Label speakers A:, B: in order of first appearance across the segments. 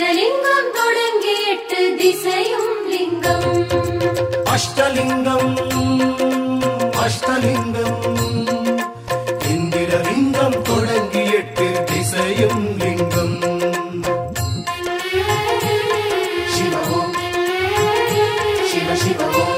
A: இந்திரலிங்கம் தொடங்கி எட்டு திசையும் லிங்கம்
B: அஷ்டலிங்கம் அஷ்டலிங்கம் இந்திரலிங்கம் தொடங்கி எட்டு திசையும் லிங்கம் சிவவோம் சிவ சிவவோம்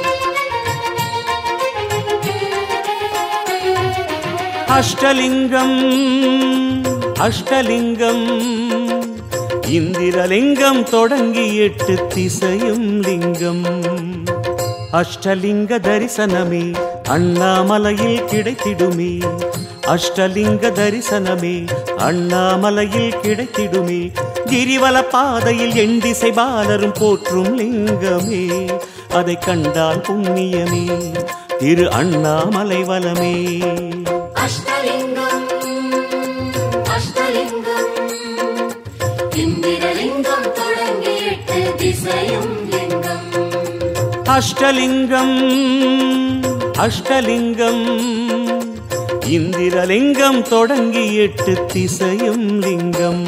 C: அஷ்டலிங்கம் அஷ்டலிங்கம் இந்திரலிங்கம் தொடங்கி எட்டு திசையும் லிங்கம் அஷ்டலிங்க தரிசனமே அண்ணாமலையில் கிடைத்திடுமே அஷ்டலிங்க தரிசனமே அண்ணாமலையில் கிடைத்திடுமே கிரிவல பாதையில் எண் திசை பாலரும் போற்றும் லிங்கமே அதை கண்டால் புண்ணியமே திரு அண்ணாமலை வலமே
A: அஷ்டலிங்கம் அஷ்டலிங்கம் இந்திரலிங்கம் தொடங்கி எட்டு திசையும் லிங்கம்
C: அஷ்டலிங்கம் அஷ்டலிங்கம் இந்திரலிங்கம் தொடங்கி எட்டு திசையும் லிங்கம்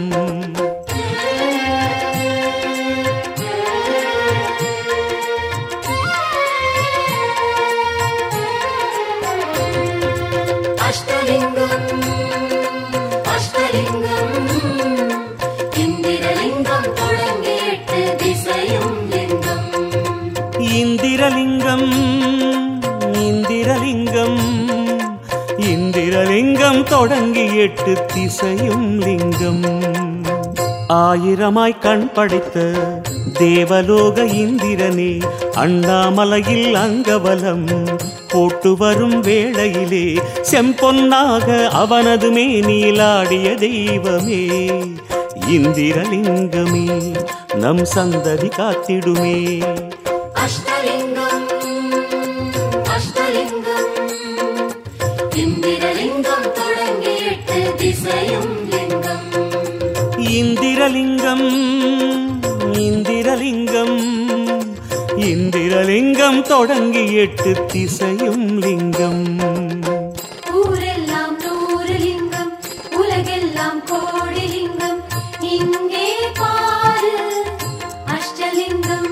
A: அஷ்டலிங்கம் அஷ்டலிங்கம் இந்திரலிங்கம் தொடங்கி எட்டு திசையும் லிங்கம்
C: இந்திரலிங்கம் இந்திரலிங்கம் இந்திரலிங்கம் தொடங்கி எட்டு திசையும் லிங்கம் ஆயிரமாய் கண் படைத்த தேவலோக இந்திரனே அண்ணாமலையில் அங்கவலம் போட்டு வரும் வேளையிலே செம்பொன்னாக அவனது மேனிலாடிய தெய்வமே இந்திரலிங்கமே நம் சந்ததி காத்திடுமே
A: அஷ்டலிங்கம் அஷ்டலிங்கம் இந்திரலிங்கம் தொடங்கி எட்டு திசையும் லிங்கம்
C: இந்திரலிங்கம் இந்திரலிங்கம் இந்திரலிங்கம் தொடங்கி எட்டு திசையும் லிங்கம்
A: ஊரெல்லாம் நூறு லிங்கம் உலகெல்லாம் கோடி லிங்கம் இங்கே பாரு அஷ்டலிங்கம்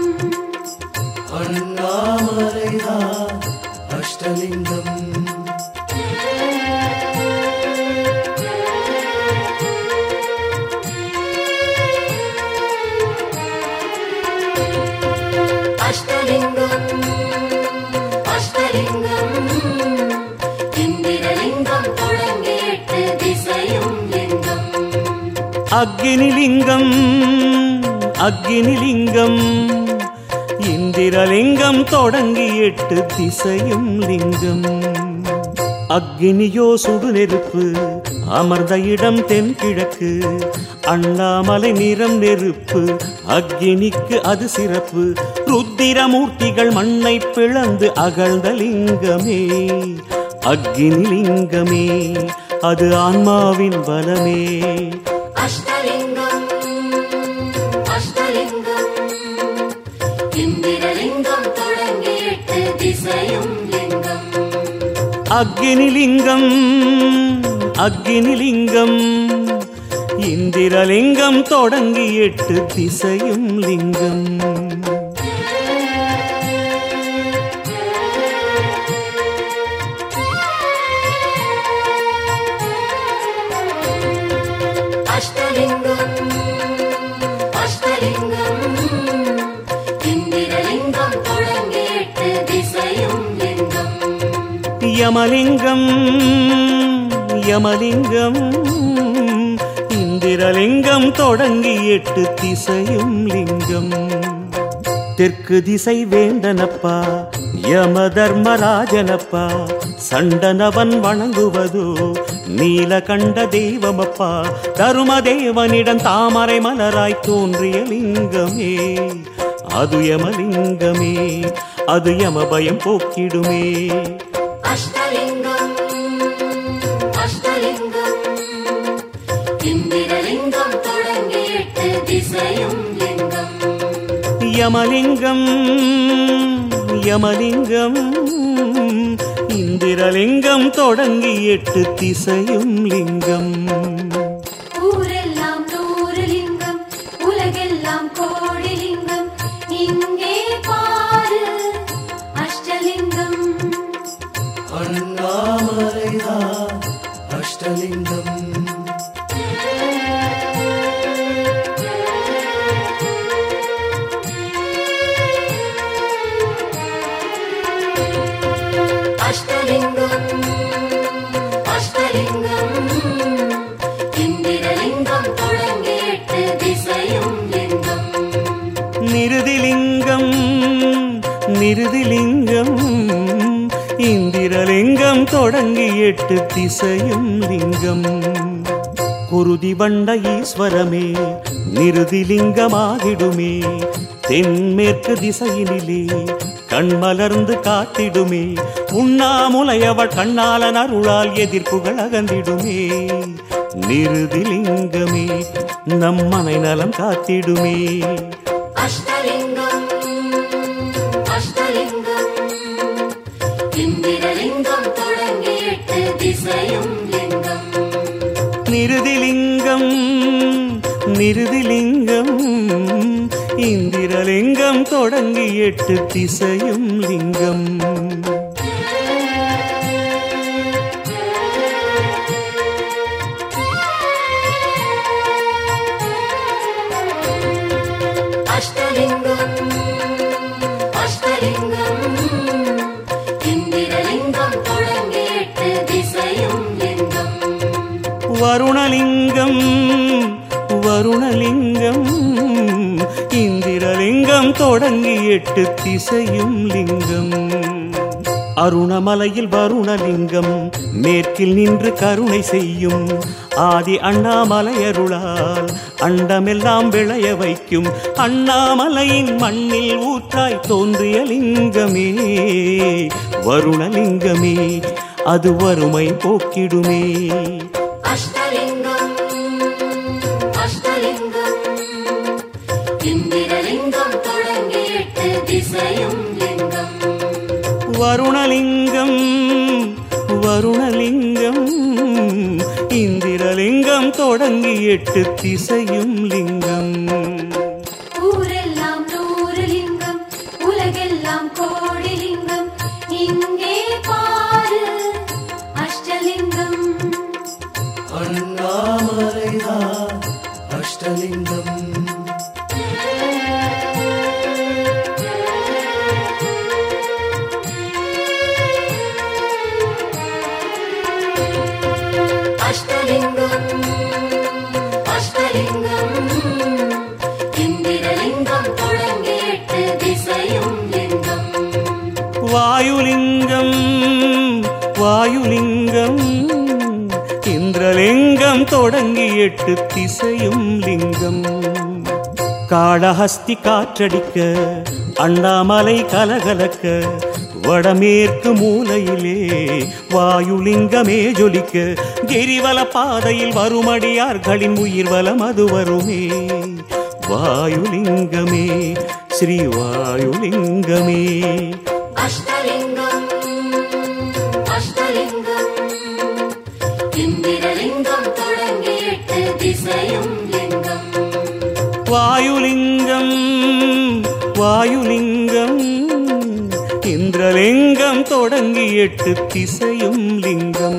B: அண்ணாமலைதான் அஷ்டலிங்கம்
A: அஷ்டலிங்கம் அஷ்டலிங்கம் இந்திரலிங்கம் தொடங்கி எட்டு திசையும் லிங்கம்
C: அக்னிலிங்கம் அக்னிலிங்கம் இந்திரலிங்கம் தொடங்கி எட்டு திசையும் லிங்கம் அக்னியோ சுடு நெருப்பு அமர்ந்த இடம் தென்கிழக்கு அண்ணாமலை நிறம் நெருப்பு அக்னிக்கு அது சிறப்பு ருத்திரமூர்த்திகள் மண்ணை பிளந்து அகழ்ந்த லிங்கமே அக்னி லிங்கமே அது ஆன்மாவின் பலமே
A: அஷ்டலிங்கம் அஷ்டலிங்கம் இந்திரலிங்கம் தொடங்கி எட்டு திசையும் லிங்கம்
C: அக்னிலிங்கம் அக்னிலிங்கம் இந்திரலிங்கம் தொடங்கி எட்டு திசையும் லிங்கம்
A: அஷ்டலிங்கம் அஷ்டலிங்கம் இந்திரலிங்கம் தொடங்கி எட்டு திசையும் லிங்கம்
C: யமலிங்கம் யமலிங்கம் இந்திரலிங்கம் தொடங்கி எட்டு திசையும் லிங்கம் தெற்கு திசை வேந்தனப்பா யம தர்மராஜனப்பா சண்டனவன் வணங்குவதோ நீலகண்ட தெய்வமப்பா தருமதேவனிடம் தாமரை மலராய் தோன்றிய லிங்கமே அது யமலிங்கமே அது யம பயம் போக்கிடுமே
A: அஷ்டலிங்கம் அஷ்டலிங்கம் இந்திரலிங்கம் தொடங்கி எட்டு திசையும் லிங்கம்
C: யமலிங்கம் யமலிங்கம் இந்திரலிங்கம் தொடங்கி எட்டு திசையும் லிங்கம்
A: ஊரெல்லாம் நூறு லிங்கம் உலகெல்லாம்
B: அண்ணாமலைதான் அஷ்டலிங்கம்
A: அஷ்டலிங்கம் அஷ்டலிங்கம் இந்திரலிங்கம் தொடங்கி எட்டு திசையும் லிங்கம்
C: நிருதிலிங்கம் நிருதிலிங்கம் இந்திரலிங்கம் தொடங்கி எட்டு திசையும் லிங்கம் குருதி வண்ட ஈஸ்வரமே நிருதிலிங்கமாகிடுமே தென்மேற்கு திசையினிலே கண்மலர்ந்து காத்திடுமே உண்ணாமுலையவள் கண்ணாலன் அருளால் எதிர்ப்புகள் அகந்திடுமே நிருதிலிங்கமே நம் மனை நலம் காத்திடுமே
A: அஷ்டலிங்கம் அஷ்டலிங்கம் இந்திரலிங்கம் தொடங்கி எட்டு திசையும் லிங்கம்
C: நிருதிலிங்கம் நிருதிலிங்கம் இந்திரலிங்கம் தொடங்கி எட்டு திசையும் லிங்கம்
A: அஷ்டலிங்கம் அஷ்டலிங்கம் இந்திரலிங்கம் தொடங்கி எட்டு திசையும் லிங்கம்
C: வருணலிங்கம் வருணலிங்கம் இந்திரலிங்கம் தொடங்கி எட்டு திசையும் லிங்கம் அருணமலையில் வருணலிங்கம் மேற்கில் நின்று கருணை செய்யும் ஆதி அண்ணாமலையருளால் அண்டமெல்லாம் விளைய வைக்கும் அண்ணாமலையின் மண்ணில் ஊற்றாய் தோன்றிய லிங்கமே வருணலிங்கமே அது வறுமை போக்கிடுமே
A: அஷ்டலிங்கம் அஷ்டலிங்கம் இந்திரலிங்கம் தொடங்கி எட்டு திசையும் லிங்கம்
C: வருணலிங்கம் வருணலிங்கம் இந்திரலிங்கம் தொடங்கி எட்டு திசையும் லிங்கம்
A: ஊரெல்லாம் நூறு லிங்கம் உலகெல்லாம் கோடி லிங்கம் இங்கே பாரு அஷ்டலிங்கம்
B: அண்ணாமலைதான் அஷ்டலிங்கம்
A: அஷ்டலிங்கம் அஷ்டலிங்கம் இந்திரலிங்கம் தொடங்கி எட்டு திசையும் லிங்கம்
C: வாயுலிங்கம் வாயுலிங்கம் இந்திரலிங்கம் தொடங்கி எட்டு திசையும் லிங்கம் காளஹஸ்தி காற்றடிக்க அண்ணாமலை கலகலக்க வடமேற்கு மூலையிலே வாயுலிங்கமே ஜொலிக்க கிரிவல பாதையில் வருமடியார்களின் உயிர் வலம் அது வருமே வாயுலிங்கமே ஸ்ரீ வாயுலிங்கமே
A: அஷ்டலிங்கம் அஷ்டலிங்கம் இந்திரலிங்கம் தொடங்கி எட்டு திசையும் லிங்கம்
C: வாயுலிங்கம் வாயுலிங்கம் இந்திரலிங்கம் தொடங்கி எட்டு திசையும் லிங்கம்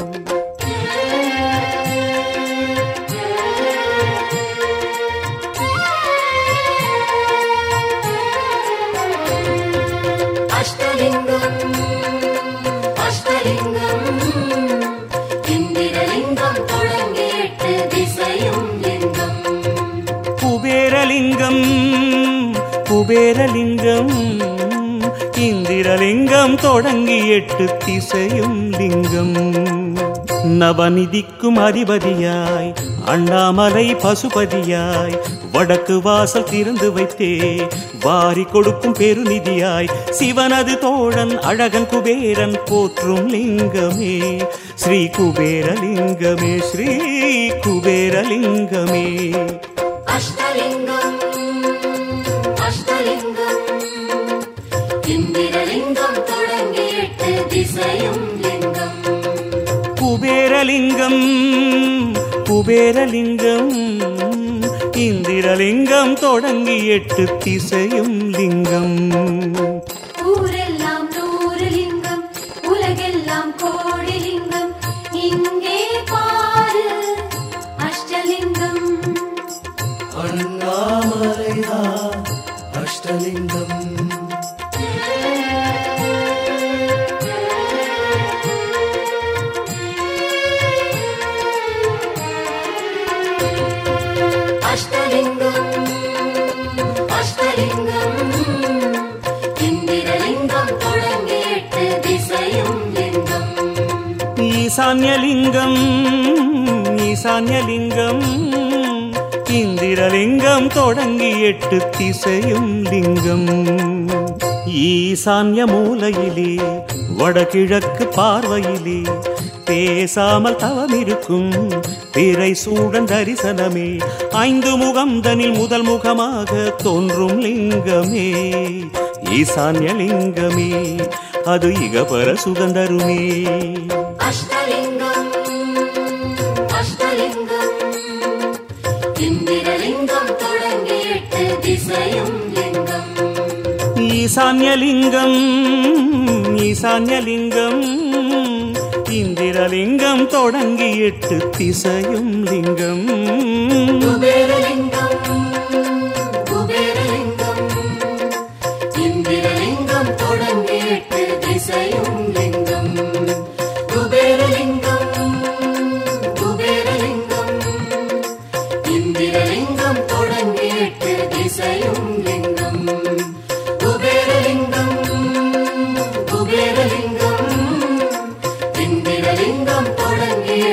A: அஷ்டலிங்கம் அஷ்டலிங்கம் இந்திரலிங்கம் தொடங்கி எட்டு திசையும் லிங்கம்
C: குபேரலிங்கம் குபேரலிங்கம் இந்திரலிங்கம் தொடங்கி எட்டு திசையும் லிங்கம் நவநிதிக்கும் அதிபதியாய் அண்ணாமலை பசுபதியாய் வடக்கு வாசல் திறந்து வைத்தே வாரி கொடுக்கும் பெருநிதியாய் சிவனது தோழன் அழகன் குபேரன் போற்றும் லிங்கமே ஸ்ரீ குபேரலிங்கமே ஸ்ரீ குபேரலிங்கமே
A: அஷ்டலிங்கம் அஷ்டலிங்கம் இந்திரலிங்கம் தொடங்கி எட்டு திசையும் லிங்கம்
C: குபேரலிங்கம் குபேரலிங்கம் இந்திரலிங்கம் தொடங்கி எட்டு திசையும் லிங்கம்
A: ஊரெல்லாம் நூறு லிங்கம் உலகெல்லாம்
C: ஈசான்யலிங்கம் ஈசான்யலிங்கம் இந்திரலிங்கம் தொடங்கி எட்டு திசையும் லிங்கம் ஈசான்ய மூலையிலே வடகிழக்கு பார்வையிலே பேசாமல் தவமிருக்கும் திரை சூழன் தரிசனமே ஐந்து முகம் தனில் முதல் முகமாக தோன்றும் லிங்கமே ஈசான்ய லிங்கமே அது இகபர சுகந்தருமே
A: அஷ்டலிங்கம் அஷ்டலிங்கம் இந்திரலிங்கம் தொடங்கி எட்டு திசையும் லிங்கம்
C: ஈசான்யலிங்கம் ஈசான்யலிங்கம் இந்திரலிங்கம் தொடங்கி எட்டு திசையும் லிங்கம்
A: குபேரலிங்கம் குபேரலிங்கம் இந்திரலிங்கம் தொடங்கி எட்டு திசையும் லிங்கம் குபேரலிங்கம் குபேரலிங்கம் இந்திரலிங்கம் தொடங்கி எட்டு திசையும் லிங்கம் குபேரலிங்கம் குபேரலிங்கம் இந்திரலிங்கம் தொடங்கி